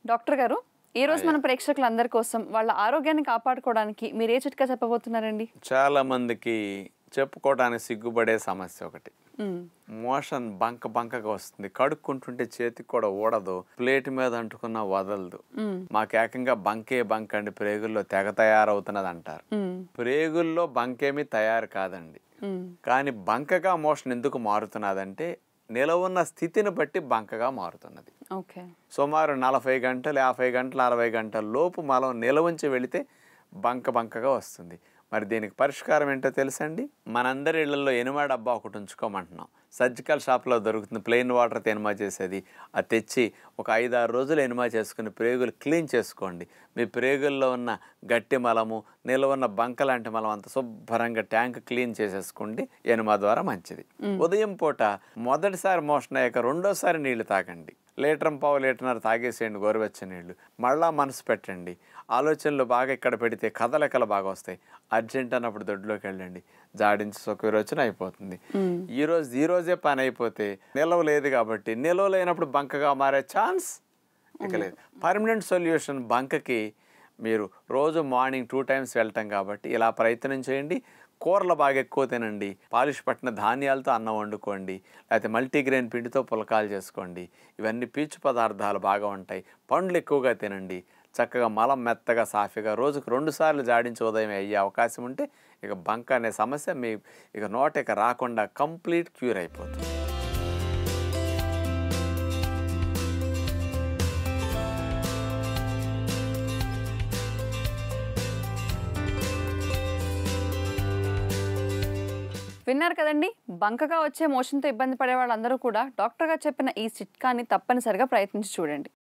Doctor గారు ఈ రోజు మన ప్రేక్షకులందరి కోసం వాళ్ళ ఆరోగ్యాన్ని కాపాడుకోవడానికి మీరు ఏ చిట్కా చెప్పబోతున్నారండి చాలా మందికి చెప్పుకోవడానికి సిగ్గుపడే సమస్య ఒకటి మ్మ్. మోషన్ బంక బంకగా వస్తుంది కడుక్కుంటుంటే చేతికి కూడా ఊడదు ప్లేట్ మీద అంటుకున్న వదలదు మ్మ్. మాకు ఏకంగా బంకే బంక్ అండి ప్రేగుల్లో తెగ తయారవుతున్నది అంటారు మ్మ్. ప్రేగుల్లో బంకేమీ తయారు కాదండి మ్మ్. కానీ బంకగా మోషన్ ఎందుకు మారుతున్నదంటే నిలవున్న స్థితిని బట్టి బంకగా మారుతున్నది ఓకే సుమారు నలభై గంటలు యాభై గంటలు అరవై గంటల లోపు మలం నిలవంచి వెళితే బంక బంకగా వస్తుంది మరి దీనికి పరిష్కారం ఏంటో తెలుసండి మనందరి ఇళ్లలో ఎనిమా డబ్బా ఒకటి ఉంచుకోమంటున్నాం సర్జికల్ షాప్లో దొరుకుతుంది ప్లెయిన్ వాటర్తో ఎనిమా చేసేది అది తెచ్చి ఒక ఐదారు రోజులు ఎనిమా చేసుకుని ప్రేగులు క్లీన్ చేసుకోండి మీ ప్రేగుల్లో ఉన్న గట్టి మలము నిల్వ ఉన్న బంక లాంటి మలం అంత శుభ్రంగా ట్యాంక్ క్లీన్ చేసేసుకోండి ఎనిమా ద్వారా మంచిది ఉదయం పూట మొదటిసారి మోషన్ అయ్యాక రెండోసారి నీళ్లు తాగండి లీటర్ పావు లీటర్నర తాగేసేయండి గోరువెచ్చని నీళ్ళు మళ్ళా మనసు పెట్టండి ఆలోచనలు బాగా ఇక్కడ పెడితే కథలెక్కలు బాగా వస్తాయి అర్జెంట్ అన్నప్పుడు దొడ్లోకి వెళ్ళండి జాడించి సుఖ విరోచన అయిపోతుంది ఈ రోజు ఈ రోజే పని అయిపోతే నిలవ లేదు కాబట్టి నిలవ లేనప్పుడు బంకగా మారే ఛాన్స్ ఇక లేదు పర్మనెంట్ సొల్యూషన్ బంకకి మీరు రోజు మార్నింగ్ టూ టైమ్స్ వెళ్ళటం కాబట్టి ఇలా ప్రయత్నం చేయండి కూరలు బాగా ఎక్కువ తినండి పాలిష్ పట్టిన ధాన్యాలతో అన్నం వండుకోండి లేకపోతే మల్టీగ్రెయిన్ పిండితో పులకాలు చేసుకోండి ఇవన్నీ పీచు పదార్థాలు బాగా ఉంటాయి పండ్లు ఎక్కువగా తినండి చక్కగా మలం మెత్తగా సాఫీగా రోజుకు రెండు సార్లు జాడించి ఉదయం అయ్యే అవకాశం ఉంటే ఇక బంక అనే సమస్య మీ ఇక నోట ఇక రాకుండా కంప్లీట్ క్యూర్ అయిపోతుంది విన్నారు కదండి బంకగా వచ్చే మోషన్తో ఇబ్బంది పడే వాళ్ళందరూ కూడా డాక్టర్ గారు చెప్పిన ఈ చిట్కాని తప్పనిసరిగా ప్రయత్నించి చూడండి